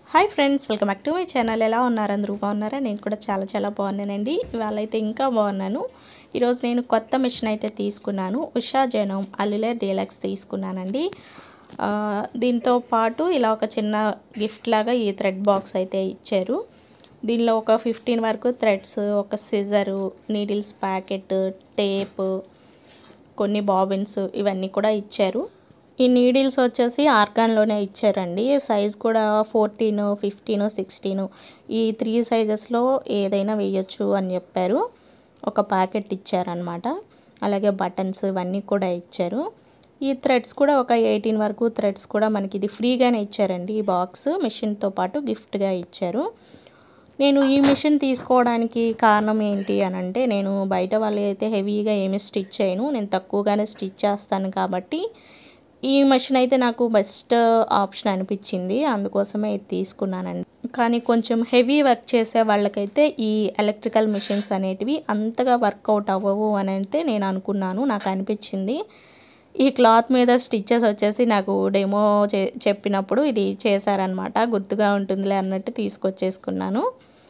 hi friends welcome back to my channel ఎలా ఉన్నారు అందరూ బాగున్నారా నేను కూడా చాలా చాలా బాగున్నానండి ఇవాళ అయితే ఇంకా బాగున్నాను ఈరోజు నేను కొత్త మిషన్ అయితే తీసుకున్నాను ఉషా జనం అల్లులే డీలక్స్ తీసుకున్నానండి ఆ, దీంతో పాటు ఇలా ఒక చిన్న గిఫ్ట్ లాగా ఈ థ్రెడ్ బాక్స్ అయితే ఇచ్చారు దీనిలో ఒక ఫిఫ్టీన్ వరకు థ్రెడ్స్ ఒక సిజరు నీడిల్స్ ప్యాకెట్ టేప్ కొన్ని బాబిన్స్ ఇవన్నీ కూడా ఇచ్చారు ఈ నీడిల్స్ వచ్చేసి ఆర్గాన్లోనే ఇచ్చారండి సైజ్ కూడా ఫోర్టీన్ ఫిఫ్టీన్ సిక్స్టీన్ ఈ త్రీ సైజెస్లో ఏదైనా వేయొచ్చు అని చెప్పారు ఒక ప్యాకెట్ ఇచ్చారనమాట అలాగే బటన్స్ ఇవన్నీ కూడా ఇచ్చారు ఈ థ్రెడ్స్ కూడా ఒక ఎయిటీన్ వరకు థ్రెడ్స్ కూడా మనకి ఇది ఫ్రీగానే ఇచ్చారండి ఈ బాక్స్ మిషన్తో పాటు గిఫ్ట్గా ఇచ్చారు నేను ఈ మిషన్ తీసుకోవడానికి కారణం ఏంటి అని అంటే నేను బయట వాళ్ళు అయితే హెవీగా ఏమి స్టిచ్ చేయను నేను తక్కువగానే స్టిచ్ చేస్తాను కాబట్టి ఈ మిషన్ అయితే నాకు బెస్ట్ ఆప్షన్ అనిపించింది అందుకోసమే ఇది తీసుకున్నానండి కానీ కొంచెం హెవీ వర్క్ చేసే వాళ్ళకైతే ఈ ఎలక్ట్రికల్ మిషన్స్ అనేటివి అంతగా వర్కౌట్ అవ్వవు అని అయితే నేను అనుకున్నాను నాకు అనిపించింది ఈ క్లాత్ మీద స్టిచ్చెస్ వచ్చేసి నాకు డెమో చే చెప్పినప్పుడు ఇది చేశారనమాట గుర్తుగా ఉంటుందిలే అన్నట్టు తీసుకొచ్చేసుకున్నాను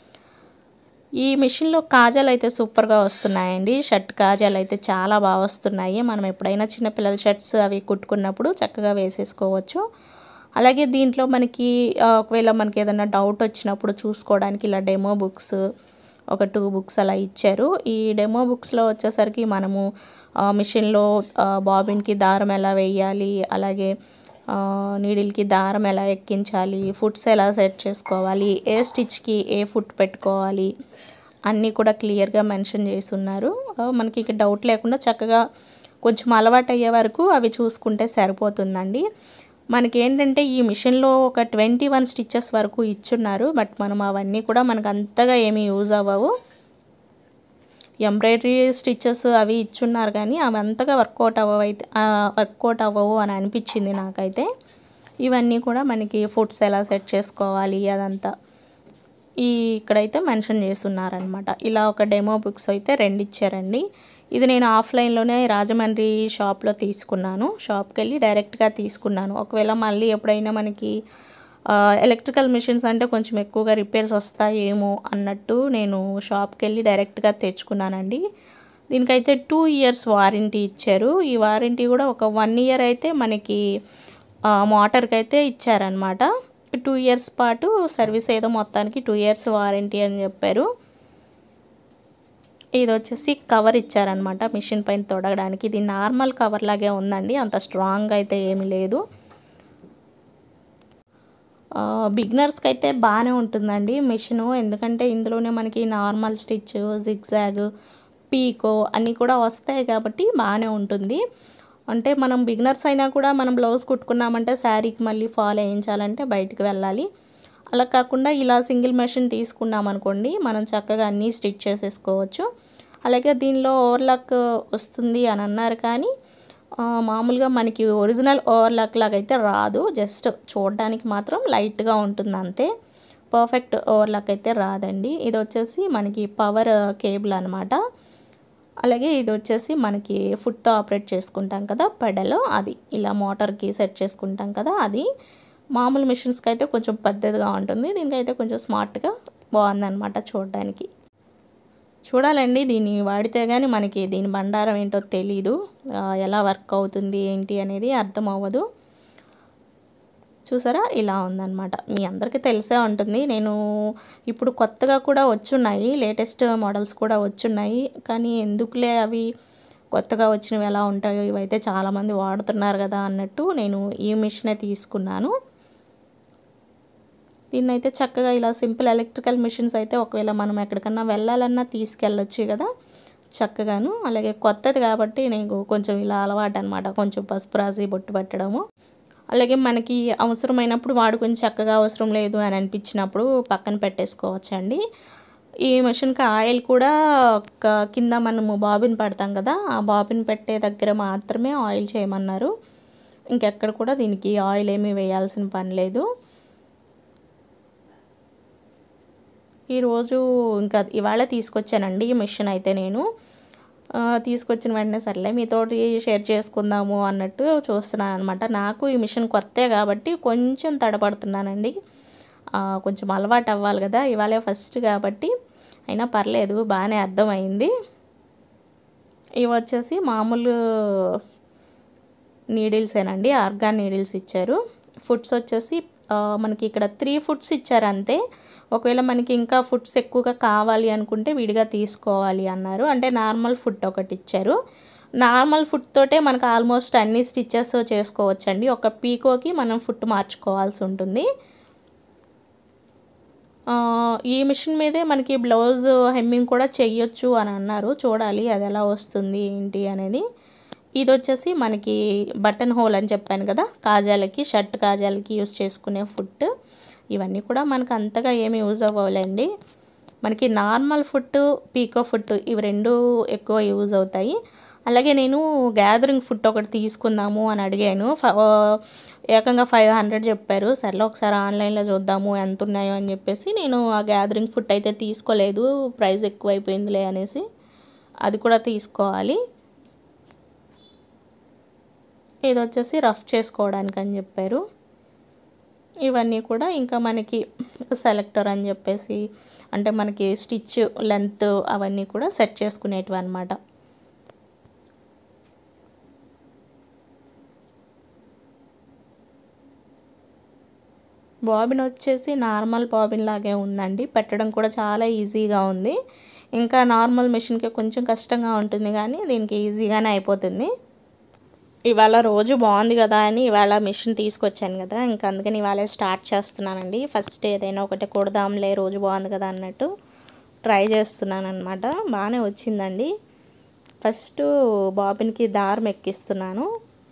ఈ మిషన్లో కాజాలు అయితే సూపర్గా వస్తున్నాయండి షర్ట్ కాజాలు అయితే చాలా బాగా వస్తున్నాయి మనం ఎప్పుడైనా చిన్నపిల్లల షర్ట్స్ అవి కుట్టుకున్నప్పుడు చక్కగా వేసేసుకోవచ్చు అలాగే దీంట్లో మనకి ఆ, ఒకవేళ మనకి ఏదైనా డౌట్ వచ్చినప్పుడు చూసుకోవడానికి ఇలా డెమో బుక్స్ ఒక టూ బుక్స్ అలా ఇచ్చారు ఈ డెమో బుక్స్లో వచ్చేసరికి మనము ఆ, మిషన్లో ఆ, బాబిన్కి దారం ఎలా వేయాలి అలాగే ఆ, నీడిల్కి దారం ఎలా ఎక్కించాలి ఫుట్స్ ఎలా సెట్ చేసుకోవాలి ఏ స్టిచ్కి ఏ ఫుట్ పెట్టుకోవాలి అన్నీ కూడా క్లియర్గా మెన్షన్ చేసి ఉన్నారు ఆ, మనకి ఇక డౌట్ లేకుండా చక్కగా కొంచెం అలవాటు అయ్యే వరకు అవి చూసుకుంటే సరిపోతుందండి మనకి ఏంటంటే ఈ మిషన్లో ఒక ట్వంటీ వన్ స్టిచ్చెస్ వరకు ఇచ్చున్నారు బట్ మనం అవన్నీ కూడా మనకు అంతగా ఏమీ యూజ్ అవ్వవు ఎంబ్రాయిడరీ స్టిచ్చెస్ అవి ఇచ్చున్నారు కానీ అవి అంతగా వర్కౌట్ అవ్వవు అయితే వర్కౌట్ అవ్వవు అని అనిపించింది నాకైతే ఇవన్నీ కూడా మనకి ఫుడ్స్ ఎలా సెట్ చేసుకోవాలి అదంతా ఈ ఇక్కడైతే మెన్షన్ చేస్తున్నారనమాట ఇలా ఒక డెమో బుక్స్ అయితే రెండు ఇచ్చారండి ఇది నేను ఆఫ్లైన్లోనే రాజమండ్రి షాప్లో తీసుకున్నాను షాప్కి వెళ్ళి డైరెక్ట్గా తీసుకున్నాను ఒకవేళ మళ్ళీ ఎప్పుడైనా మనకి ఎలక్ట్రికల్ మిషన్స్ అంటే కొంచెం ఎక్కువగా రిపేర్స్ వస్తాయేమో అన్నట్టు నేను షాప్కి వెళ్ళి డైరెక్ట్గా తెచ్చుకున్నానండి దీనికైతే టూ ఇయర్స్ వారంటీ ఇచ్చారు ఈ వారంటీ కూడా ఒక వన్ ఇయర్ అయితే మనకి మోటార్కి అయితే ఇచ్చారనమాట టూ ఇయర్స్ పాటు సర్వీస్ ఏదో మొత్తానికి టూ ఇయర్స్ వారంటీ అని చెప్పారు ఇది వచ్చేసి కవర్ ఇచ్చారనమాట మిషన్ పైన తొడగడానికి ఇది నార్మల్ కవర్ లాగే ఉందండి అంత స్ట్రాంగ్ అయితే ఏమీ లేదు బిగినర్స్కి అయితే బాగానే ఉంటుందండి మిషను ఎందుకంటే ఇందులోనే మనకి నార్మల్ స్టిచ్ జిగ్జాగ్ పీకో అన్నీ కూడా వస్తాయి కాబట్టి బాగానే ఉంటుంది అంటే మనం బిగినర్స్ అయినా కూడా మనం బ్లౌజ్ కుట్టుకున్నామంటే శారీకి మళ్ళీ ఫాలో వేయించాలంటే బయటికి వెళ్ళాలి అలా కాకుండా ఇలా సింగిల్ మెషిన్ తీసుకున్నాం అనుకోండి మనం చక్కగా అన్నీ స్టిచ్ చేసేసుకోవచ్చు అలాగే దీనిలో ఓవర్లాక్ వస్తుంది అని అన్నారు కానీ ఆ, మామూలుగా మనకి ఒరిజినల్ ఓవర్లాక్ లాగా అయితే రాదు జస్ట్ చూడడానికి మాత్రం లైట్గా ఉంటుంది అంతే పర్ఫెక్ట్ ఓవర్లాక్ అయితే రాదండి ఇది వచ్చేసి మనకి పవర్ కేబుల్ అనమాట అలాగే ఇది వచ్చేసి మనకి ఫుట్తో ఆపరేట్ చేసుకుంటాం కదా పెడల్ అది ఇలా మోటార్కి సెట్ చేసుకుంటాం కదా అది మామూలు మిషన్స్కి అయితే కొంచెం పెద్దదిగా ఉంటుంది దీనికైతే కొంచెం స్మార్ట్గా బాగుందన్నమాట చూడడానికి చూడాలండి దీన్ని వాడితే కానీ మనకి దీని బండారం ఏంటో తెలీదు ఆ, ఎలా వర్క్ అవుతుంది ఏంటి అనేది అర్థం అవ్వదు చూసారా ఇలా ఉందన్నమాట మీ అందరికీ తెలిసే ఉంటుంది నేను ఇప్పుడు కొత్తగా కూడా వచ్చున్నాయి లేటెస్ట్ మోడల్స్ కూడా వచ్చున్నాయి కానీ ఎందుకులే అవి కొత్తగా వచ్చినవి ఎలా ఉంటాయో ఇవైతే చాలామంది వాడుతున్నారు కదా అన్నట్టు నేను ఈ మిషనే తీసుకున్నాను దీన్ని అయితే చక్కగా ఇలా సింపుల్ ఎలక్ట్రికల్ మిషన్స్ అయితే ఒకవేళ మనం ఎక్కడికన్నా వెళ్ళాలన్నా తీసుకెళ్ళొచ్చు కదా చక్కగాను అలాగే కొత్తది కాబట్టి నీకు కొంచెం ఇలా అలవాటు అనమాట కొంచెం పసుపు రాసి బొట్టు పెట్టడము అలాగే మనకి అవసరమైనప్పుడు వాడుకొని చక్కగా అవసరం లేదు అని అనిపించినప్పుడు పక్కన పెట్టేసుకోవచ్చండి ఈ మిషన్కి ఆయిల్ కూడా ఒక కింద మనము బాబిన్ పెడతాం కదా ఆ బాబిన్ పెట్టే దగ్గర మాత్రమే ఆయిల్ చేయమన్నారు ఇంకెక్కడ కూడా దీనికి ఆయిల్ ఏమీ వేయాల్సిన పని లేదు ఈరోజు ఇంకా ఇవాళ తీసుకొచ్చానండి ఈ మిషన్ అయితే నేను ఆ, తీసుకొచ్చిన వెంటనే సర్లే మీతోటి షేర్ చేసుకుందాము అన్నట్టు చూస్తున్నాను అనమాట నాకు ఈ మిషన్ కొత్తే కాబట్టి కొంచెం తడపడుతున్నానండి కొంచెం అలవాటు అవ్వాలి కదా ఇవాళే ఫస్ట్ కాబట్టి అయినా పర్లేదు బాగానే అర్థమైంది ఇవి వచ్చేసి మామూలు నీడిల్సేనండి ఆర్గాన్ నీడిల్స్ ఇచ్చారు ఫుడ్స్ వచ్చేసి మనకి ఇక్కడ త్రీ ఫుడ్స్ ఇచ్చారు అంతే ఒకవేళ మనకి ఇంకా ఫుడ్స్ ఎక్కువగా కావాలి అనుకుంటే విడిగా తీసుకోవాలి అన్నారు అంటే నార్మల్ ఫుడ్ ఒకటి ఇచ్చారు నార్మల్ ఫుడ్ తోటే మనకు ఆల్మోస్ట్ అన్ని స్టిచ్చెస్ చేసుకోవచ్చండి ఒక పీకోకి మనం ఫుడ్ మార్చుకోవాల్సి ఉంటుంది ఈ మిషన్ మీదే మనకి బ్లౌజ్ హెమ్మింగ్ కూడా చెయ్యొచ్చు అని అన్నారు చూడాలి అది ఎలా వస్తుంది ఏంటి అనేది ఇది వచ్చేసి మనకి బటన్ హోల్ అని చెప్పాను కదా కాజాలకి షర్ట్ కాజాలకి యూస్ చేసుకునే ఫుడ్ ఇవన్నీ కూడా మనకు అంతగా ఏమి యూజ్ అవ్వలేండి మనకి నార్మల్ ఫుడ్ పీకో ఫుడ్ ఇవి రెండు ఎక్కువ యూజ్ అవుతాయి అలాగే నేను గ్యాదరింగ్ ఫుడ్ ఒకటి తీసుకుందాము అని అడిగాను ఏకంగా ఫైవ్ హండ్రెడ్ చెప్పారు సర్లే ఒకసారి ఆన్లైన్లో చూద్దాము ఎంత ఉన్నాయో అని చెప్పేసి నేను ఆ గ్యాదరింగ్ ఫుడ్ అయితే తీసుకోలేదు ప్రైస్ ఎక్కువైపోయిందిలే అనేసి అది కూడా తీసుకోవాలి ఇది వచ్చేసి రఫ్ చేసుకోవడానికి అని చెప్పారు ఇవన్నీ కూడా ఇంకా మనకి సెలెక్టర్ అని చెప్పేసి అంటే మనకి స్టిచ్ లెంత్ అవన్నీ కూడా సెట్ చేసుకునేటివి అనమాట బాబిన్ వచ్చేసి నార్మల్ బాబిన్ లాగే ఉందండి పెట్టడం కూడా చాలా ఈజీగా ఉంది ఇంకా నార్మల్ మిషన్కి కొంచెం కష్టంగా ఉంటుంది కానీ దీనికి ఈజీగానే అయిపోతుంది ఇవాళ రోజు బాగుంది కదా అని ఇవాళ మిషన్ తీసుకొచ్చాను కదా ఇంకా అందుకని ఇవాళ స్టార్ట్ చేస్తున్నానండి ఫస్ట్ ఏదైనా ఒకటి కొడదాంలే రోజు బాగుంది కదా అన్నట్టు ట్రై చేస్తున్నాను అనమాట బాగానే వచ్చిందండి ఫస్ట్ బాబిన్కి దారం ఎక్కిస్తున్నాను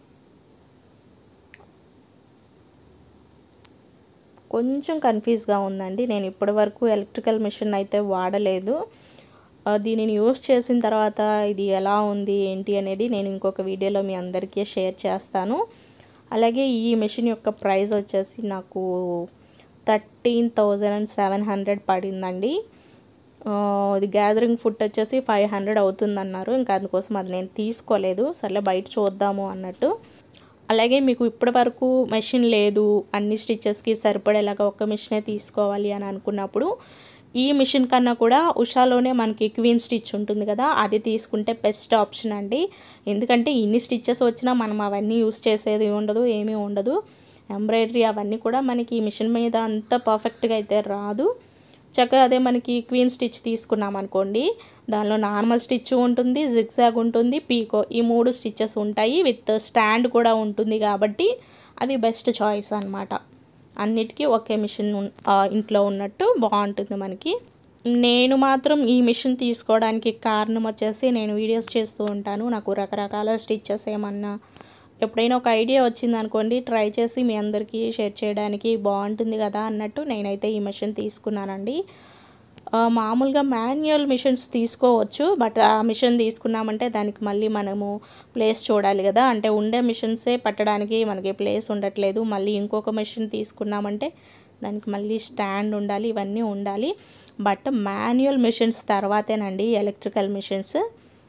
కొంచెం కన్ఫ్యూజ్గా ఉందండి నేను ఇప్పటి వరకు ఎలక్ట్రికల్ మిషన్ అయితే వాడలేదు దీనిని యూస్ చేసిన తర్వాత ఇది ఎలా ఉంది ఏంటి అనేది నేను ఇంకొక వీడియోలో మీ అందరికీ షేర్ చేస్తాను అలాగే ఈ మిషన్ యొక్క ప్రైస్ వచ్చేసి నాకు thirteen thousand and seven hundred పడిందండి ఇది గ్యాదరింగ్ ఫుడ్ వచ్చేసి ఫైవ్ హండ్రెడ్ అవుతుందన్నారు ఇంకా అందుకోసం అది నేను తీసుకోలేదు సర్లే బయట చూద్దాము అన్నట్టు అలాగే మీకు ఇప్పటి వరకు మెషిన్ లేదు అన్ని స్టిచ్చెస్కి సరిపడేలాగా ఒక మిషనే తీసుకోవాలి అని అనుకున్నప్పుడు ఈ మిషన్ కన్నా కూడా ఉషాలోనే మనకి క్వీన్ స్టిచ్ ఉంటుంది కదా అది తీసుకుంటే బెస్ట్ ఆప్షన్ అండి ఎందుకంటే ఇన్ని స్టిచ్చెస్ వచ్చినా మనం అవన్నీ యూస్ చేసేది ఉండదు ఏమీ ఉండదు ఎంబ్రాయిడరీ అవన్నీ కూడా మనకి ఈ మిషన్ మీద అంత పర్ఫెక్ట్గా అయితే రాదు చక్కగా అదే మనకి క్వీన్ స్టిచ్ తీసుకున్నాం అనుకోండి దానిలో నార్మల్ స్టిచ్ ఉంటుంది జిగ్జాగ్ ఉంటుంది పీకో ఈ మూడు స్టిచ్చెస్ ఉంటాయి విత్ స్టాండ్ కూడా ఉంటుంది కాబట్టి అది బెస్ట్ చాయిస్ అనమాట అన్నిటికీ ఒకే మిషన్ ఇంట్లో ఉన్నట్టు బాగుంటుంది మనకి నేను మాత్రం ఈ మిషన్ తీసుకోవడానికి కారణం వచ్చేసి నేను వీడియోస్ చేస్తూ ఉంటాను నాకు రకరకాల స్టిచ్చెస్ ఏమన్నా ఎప్పుడైనా ఒక ఐడియా వచ్చింది అనుకోండి ట్రై చేసి మీ అందరికీ షేర్ చేయడానికి బాగుంటుంది కదా అన్నట్టు నేనైతే ఈ మిషన్ తీసుకున్నానండి మామూలుగా మాన్యువల్ మిషన్స్ తీసుకోవచ్చు బట్ ఆ మిషన్ తీసుకున్నామంటే దానికి మళ్ళీ మనము ప్లేస్ చూడాలి కదా అంటే ఉండే మిషన్సే పట్టడానికి మనకి ప్లేస్ ఉండట్లేదు మళ్ళీ ఇంకొక మిషన్ తీసుకున్నామంటే దానికి మళ్ళీ స్టాండ్ ఉండాలి ఇవన్నీ ఉండాలి బట్ మాన్యువల్ మిషన్స్ తర్వాతేనండి ఎలక్ట్రికల్ మిషన్స్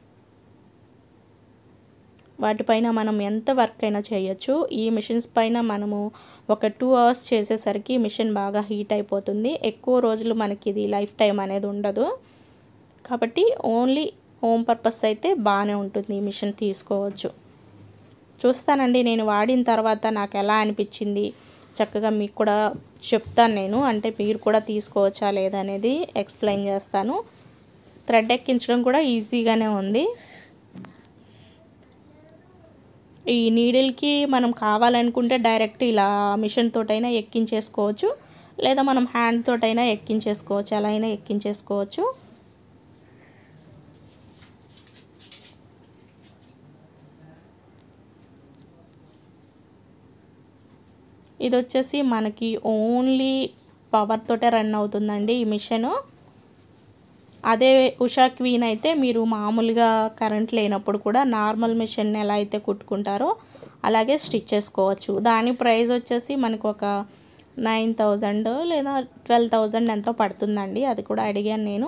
వాటిపైన మనం ఎంత వర్క్ అయినా చేయొచ్చు ఈ మిషన్స్ పైన మనము ఒక టూ అవర్స్ చేసేసరికి మిషన్ బాగా హీట్ అయిపోతుంది ఎక్కువ రోజులు మనకి ఇది లైఫ్ టైం అనేది ఉండదు కాబట్టి ఓన్లీ హోమ్ పర్పస్ అయితే బాగానే ఉంటుంది ఈ మిషన్ తీసుకోవచ్చు చూస్తానండి నేను వాడిన తర్వాత నాకు ఎలా అనిపించింది చక్కగా మీకు కూడా చెప్తాను నేను అంటే మీరు కూడా తీసుకోవచ్చా లేదనేది ఎక్స్ప్లెయిన్ చేస్తాను థ్రెడ్ ఎక్కించడం కూడా ఈజీగానే ఉంది ఈ నీడిల్కి మనం కావాలనుకుంటే డైరెక్ట్ ఇలా మిషన్ తోటైనా ఎక్కించేసుకోవచ్చు లేదా మనం హ్యాండ్ తోటైనా ఎక్కించేసుకోవచ్చు అలా అయినా ఎక్కించేసుకోవచ్చు ఇది వచ్చేసి మనకి ఓన్లీ పవర్ తోటే రన్ అవుతుందండి ఈ మిషను అదే ఉషా క్వీన్ అయితే మీరు మామూలుగా కరెంట్ లేనప్పుడు కూడా నార్మల్ మిషన్ ఎలా అయితే కుట్టుకుంటారో అలాగే స్టిచ్ చేసుకోవచ్చు దాని ప్రైస్ వచ్చేసి మనకు ఒక నైన్ థౌజండ్ లేదా ట్వెల్వ్ థౌజండ్ ఎంతో పడుతుందండి అది కూడా అడిగాను నేను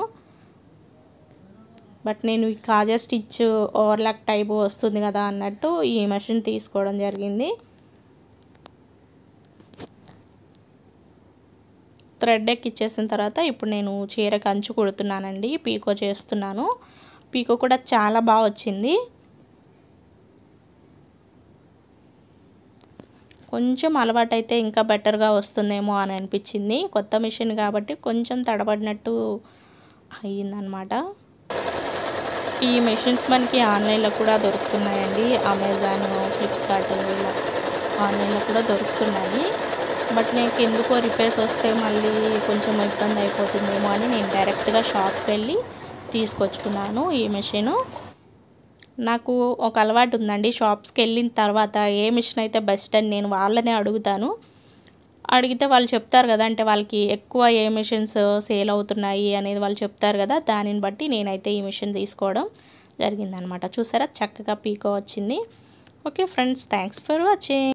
బట్ నేను ఈ కాజా స్టిచ్ ఓవర్లాక్ టైప్ వస్తుంది కదా అన్నట్టు ఈ మెషిన్ తీసుకోవడం జరిగింది థ్రెడ్ ఎక్కిచ్చేసిన తర్వాత ఇప్పుడు నేను చీరకు అంచు కుడుతున్నానండి పీకో చేస్తున్నాను పీకో కూడా చాలా బాగా వచ్చింది కొంచెం అలవాటైతే ఇంకా బెటర్గా వస్తుందేమో అని అనిపించింది కొత్త మిషన్ కాబట్టి కొంచెం తడబడినట్టు అయ్యిందనమాట ఈ మెషిన్స్ మనకి ఆన్లైన్లో కూడా దొరుకుతున్నాయండి అమెజాన్ ఫ్లిప్కార్ట్ ఇలా ఆన్లైన్లో కూడా దొరుకుతున్నాయి బట్ నాకు ఎందుకో రిపేర్స్ వస్తే మళ్ళీ కొంచెం ఇబ్బంది అయిపోతుందేమో అని నేను డైరెక్ట్గా షాప్కి వెళ్ళి తీసుకొచ్చుకున్నాను ఈ మెషిన్ నాకు ఒక అలవాటు ఉందండి షాప్స్కి వెళ్ళిన తర్వాత ఏ మిషన్ అయితే బెస్ట్ అని నేను వాళ్ళనే అడుగుతాను అడిగితే వాళ్ళు చెప్తారు కదా అంటే వాళ్ళకి ఎక్కువ ఏ మిషన్స్ సేల్ అవుతున్నాయి అనేది వాళ్ళు చెప్తారు కదా దానిని బట్టి నేనైతే ఈ మిషన్ తీసుకోవడం జరిగిందనమాట చూసారా చక్కగా పీకో వచ్చింది okay friends thanks for watching